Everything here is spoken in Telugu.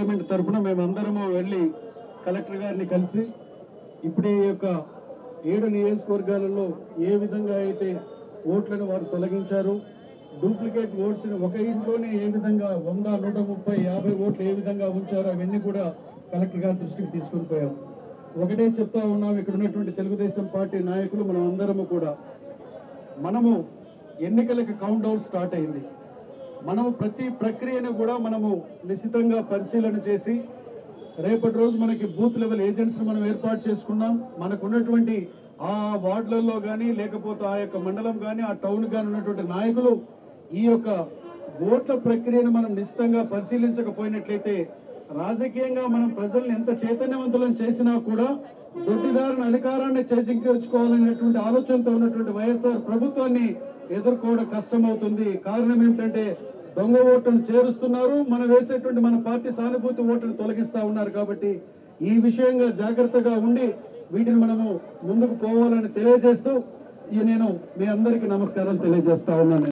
డిపార్ట్మెంట్ తరఫున మేమందరము వెళ్ళి కలెక్టర్ గారిని కలిసి ఇప్పుడే ఈ యొక్క ఏడు నియోజకవర్గాలలో ఏ విధంగా అయితే ఓట్లను వారు తొలగించారు డూప్లికేట్ ఓట్స్ ఒక ఇంట్లోనే ఏ విధంగా వంద నూట ముప్పై యాభై ఓట్లు ఏ విధంగా ఉంచారో అవన్నీ కూడా కలెక్టర్ గారి దృష్టికి తీసుకుని పోయాం ఒకటే చెప్తా ఉన్నాం ఇక్కడ ఉన్నటువంటి తెలుగుదేశం పార్టీ నాయకులు మనం అందరము కూడా మనము ఎన్నికలకు కౌంట్ డౌన్ స్టార్ట్ అయింది మనము ప్రతి ప్రక్రియను కూడా మనము నిశితంగా పరిశీలన చేసి రేపటి రోజు మనకి బూత్ లెవెల్ ఏజెంట్స్ మనం ఏర్పాటు చేసుకున్నాం మనకు ఉన్నటువంటి ఆ వార్డులలో కానీ లేకపోతే ఆ యొక్క మండలం కానీ ఆ టౌన్ కానీ ఉన్నటువంటి నాయకులు ఈ యొక్క ఓట్ల ప్రక్రియను మనం నిశ్చితంగా పరిశీలించకపోయినట్లయితే రాజకీయంగా మనం ప్రజల్ని ఎంత చైతన్యవంతులను చేసినా కూడా దొడ్డిదారుని అధికారాన్ని చేజించుకోవాలనేటువంటి ఆలోచనతో ఉన్నటువంటి వైఎస్ఆర్ ప్రభుత్వాన్ని ఎదుర్కోవడం కష్టమవుతుంది కారణం ఏమిటంటే దొంగ ఓట్లను చేరుస్తున్నారు మనం వేసేటువంటి మన పార్టీ సానుభూతి ఓట్లను తొలగిస్తా ఉన్నారు కాబట్టి ఈ విషయంగా జాగ్రత్తగా ఉండి వీటిని మనము ముందుకు పోవాలని తెలియజేస్తూ ఈ నేను మీ అందరికీ నమస్కారం తెలియజేస్తా ఉన్నాను